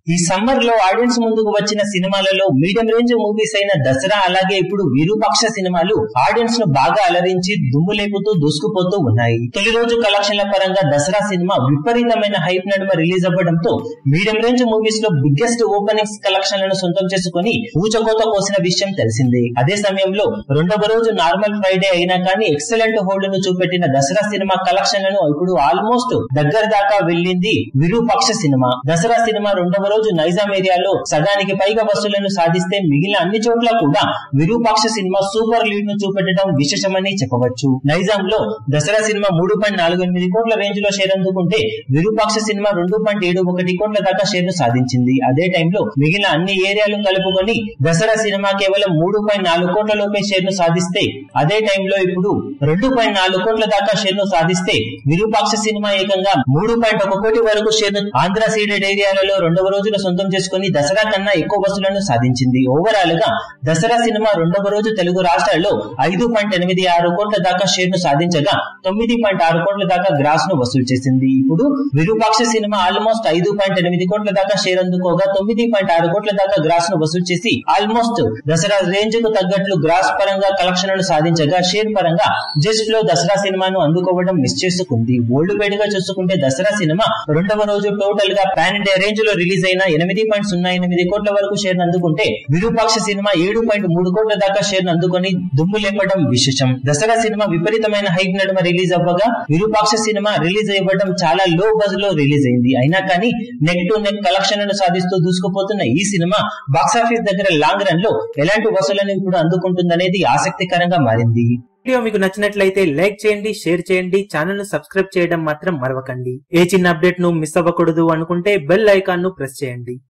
ఈ సమ్మర్ లో ఆడియన్స్ ముందుకు వచ్చిన సినిమాలలో మీడియం రేంజ్ మూవీస్ అయిన దసరా అలాగే ఇప్పుడు విరూపాక్ష సినిమాలు ఆడియన్స్ ను బాగా అలరించి దుమ్ము లేపుతూ దూసుకుపోతూ ఉన్నాయి తొలి రోజు కలెక్షన్ల పరంగా దసరా సినిమా విపరీతమైన హైప్ నడుమ రిలీజ్ అవ్వడంతో మీడియం రేంజ్ మూవీస్ లో బిగ్గెస్ట్ ఓపెనింగ్స్ కలెక్షన్లను సొంతం చేసుకుని ఊచకోత కోసిన విషయం తెలిసిందే అదే సమయంలో రెండవ రోజు నార్మల్ ఫ్రైడే అయినా కానీ ఎక్సలెంట్ హోల్డ్ ను చూపెట్టిన దసరా సినిమా కలెక్షన్లను ఇప్పుడు ఆల్మోస్ట్ దగ్గర దాకా వెళ్ళింది విరూపాక్ష సినిమా దసరా సినిమా రెండవ రోజు నైజాం ఏరియాలో సగానికి పైగా వసూళ్లను సాధిస్తే మిగిలిన అన్ని చోట్ల కూడా విరూపాక్ష సినిమా సూపర్ లీడ్ ను చూపెట్టడం విశేషమని చెప్పవచ్చు నైజాం లో దసరా సినిమా మూడు పాయింట్ నాలుగు ఎనిమిది కోట్ల రేంజ్ లో షేర్ అందుకుంటే విరూపాక్ష సినిమా రెండు పాయింట్ ఏడు ఒకటి కోట్ల దాకా షేర్ ను సాధించింది అదే టైంలో మిగిలిన అన్ని ఏరియాలు కలుపుకొని దసరా సినిమా కేవలం మూడు పాయింట్ నాలుగు కోట్ల లోపే షేర్ ను సాధిస్తే అదే టైంలో ఇప్పుడు రెండు పాయింట్ నాలుగు కోట్ల దాకా షేర్ ను సాధిస్తే విరూపాక్ష సినిమా ఏకంగా మూడు పాయింట్ ఒక కోటి వరకు షేర్ ను ఆంధ్ర సీడెడ్ ఏరియాలలో రెండవ రోజున సొంతం చేసుకుని దసరా కన్నా ఎక్కువ వసూళ్లను సాధించింది ఓవరాల్ గా దసరా సినిమా రెండవ రోజు తెలుగు రాష్ట్రాల్లో ఐదు పాయింట్ ఎనిమిది ఆరు కోట్ల దాకా షేర్ ను సాధించగా తొమ్మిది పాయింట్ ఆరు కోట్ల దాకా గ్రాస్ ను వసూలు చేసింది ఇప్పుడు విరూపాక్ష సినిమా ఆల్మోస్ట్ ఐదు పాయింట్ ఎనిమిది కోట్ల దాకా షేర్ అందుకోగా తొమ్మిది పాయింట్ ఆరు కోట్ల దాకా గ్రాస్ ను వసూలు చేసి ఆల్మోస్ట్ దసరా రేంజ్ కు తగ్గట్లు గ్రాస్ పరంగా కలెక్షన్లను సాధించగా షేర్ పరంగా జస్ట్ లో దసరా సినిమాను అందుకోవడం మిస్ చేసుకుంది ఓల్డ్ బేడ్ గా చూసుకుంటే దసరా సినిమా రెండవ రోజు టోటల్ గా పాన్ ఇండియా రేంజ్ లో రిలీజ్ అయిన ఎనిమిది పాయింట్ సున్నా ఎనిమిది కోట్ల వరకు షేర్ అందుకుంటే విరూపాక్ష సినిమా ఏడు పాయింట్ మూడు కోట్ల దాకా షేర్ అందుకొని దుమ్ము లేపడం విశేషం దసరా సినిమా విపరీతమైన హైప్ నడుమ రిలీజ్ అవ్వగా విరూపాక్ష సినిమా రిలీజ్ అవ్వడం చాలా లో బజ్ లో రిలీజ్ అయింది అయినా కానీ నెక్ టు నెక్ కలెక్షన్లను సాధిస్తూ దూసుకుపోతున్న ఈ సినిమా బాక్సాఫీస్ దగ్గర లాంగ్ రన్ లో ఎలాంటి వసూలను ఇప్పుడు అందుకుంటుందనేది ఆసక్తికరంగా మారింది వీడియో మీకు నచ్చినట్లయితే లైక్ చేయండి షేర్ చేయండి ఛానల్ ను సబ్స్క్రైబ్ చేయడం మాత్రం మరవకండి ఏ చిన్న అప్డేట్ ను మిస్ అవ్వకూడదు అనుకుంటే బెల్ ఐకాన్ ను ప్రెస్ చేయండి